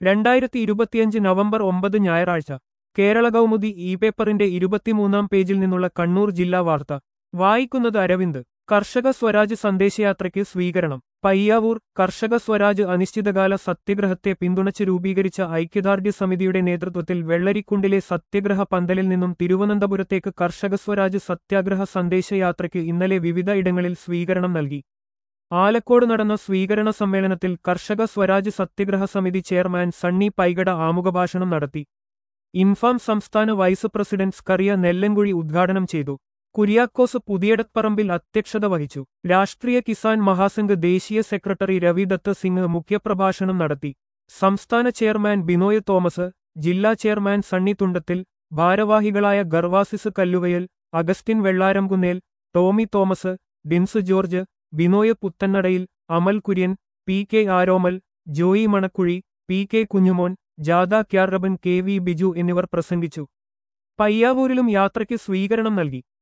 രണ്ടായിരത്തി ഇരുപത്തിയഞ്ച് നവംബർ ഒമ്പത് ഞായറാഴ്ച കേരള കൗമുദി ഇ പേപ്പറിന്റെ ഇരുപത്തിമൂന്നാം പേജിൽ നിന്നുള്ള കണ്ണൂർ ജില്ലാ വാർത്ത വായിക്കുന്നത് അരവിന്ദ് കർഷക സ്വരാജ് സന്ദേശയാത്രയ്ക്ക് സ്വീകരണം പയ്യാവൂർ കർഷക സ്വരാജ് അനിശ്ചിതകാല സത്യഗ്രഹത്തെ പിന്തുണച്ച് രൂപീകരിച്ച ഐക്യദാർഢ്യ സമിതിയുടെ നേതൃത്വത്തിൽ വെള്ളരിക്കുണ്ടിലെ സത്യഗ്രഹ പന്തലിൽ നിന്നും തിരുവനന്തപുരത്തേക്ക് കർഷക സ്വരാജ് സത്യാഗ്രഹ സന്ദേശയാത്രയ്ക്ക് ഇന്നലെ വിവിധ ഇടങ്ങളിൽ സ്വീകരണം നൽകി ആലക്കോട് നടന്ന സ്വീകരണ സമ്മേളനത്തിൽ കർഷക സ്വരാജ് സത്യഗ്രഹ സമിതി ചെയർമാൻ സണ്ണി പൈഗട ആമുഖഭാഷണം നടത്തി ഇൻഫാം സംസ്ഥാന വൈസ് പ്രസിഡന്റ് സ്കറിയ നെല്ലൻകുഴി ഉദ്ഘാടനം ചെയ്തു കുര്യാക്കോസ് പുതിയടത്പറമ്പിൽ അധ്യക്ഷത വഹിച്ചു രാഷ്ട്രീയ കിസാൻ മഹാസംഘ് ദേശീയ സെക്രട്ടറി രവി ദത്ത് സിംഗ് മുഖ്യപ്രഭാഷണം നടത്തി സംസ്ഥാന ചെയർമാൻ ബിനോയ് തോമസ് ജില്ലാ ചെയർമാൻ സണ്ണി തുണ്ടത്തിൽ ഭാരവാഹികളായ Gervasis Kalluvayal Augustine Vellaramkunnel Tommy Thomas Dins George Binoy Puthanadayil Amal Kurian P K Aromal Joy Manakkuzhi P K Kunjumon ജാഥ ക്യാർറബൻ കെ വി ബിജു എന്നിവർ പ്രസംഗിച്ചു പയ്യാവൂരിലും യാത്രയ്ക്ക് സ്വീകരണം നൽകി